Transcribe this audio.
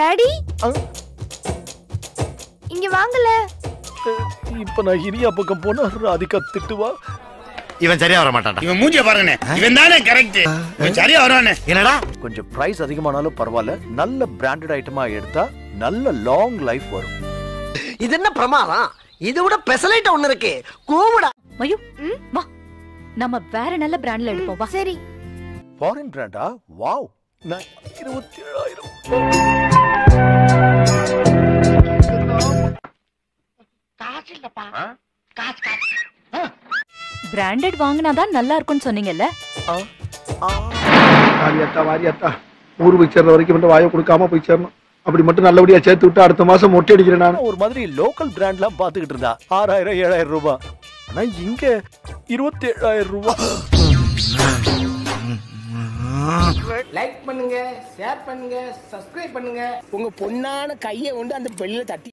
Daddy ஆ? இங்க வாங்கல இப்ப நான் இனியா பக்கம் போனா ராதிகா திட்டுவா இவன் சரியா வர மாட்டான்டா இவன் மூஞ்சிய பாருங்கண்ணே இவன் தானே கரெக்ட் இவன் சரியா வருவானே என்னடா கொஞ்சம் பிரைஸ் அதிகமானாலும் பரவாயில்ல நல்ல பிராண்டட் ஐட்டமா எடுத்தா நல்ல லாங் லைஃப் வரும் இது என்ன பிரமாதம் இது விட பெசலைட் ஒண்ணு இருக்கு கூவுடா மயு ம்? வா நம்ம வேற நல்ல பிராண்ட்ல எடுப்போம் வா சரி ஃபாரின் பிராண்டா வாவ் நான் இருபத்தி ஏழாயிரம் பிராண்டட் வாங்கினாதான் நல்லா இருக்கும்னு சொன்னீங்கல்ல வாரியாத்தா வாரியாத்தா ஊர் போய் சேர்ற வரைக்கும் மட்டும் வாயை கொடுக்காம போய் சேரணும் அப்படி மட்டும் நல்லபடியா சேர்த்து விட்டு அடுத்த மாசம் மொட்டை அடிக்கிறேன் நான் ஒரு மாதிரி லோக்கல் பிராண்ட்லாம் பாத்துக்கிட்டு இருந்தா ஆறாயிரம் ஏழாயிரம் ரூபாய் ஆனா இங்க இருபத்தி ஏழாயிரம் ரூபாய் லைக் பண்ணுங்க ஷேர் பண்ணுங்க சப்ஸ்கிரைப் பண்ணுங்க உங்க பொண்ணான கையை கொண்டு அந்த பெல்லில தட்டி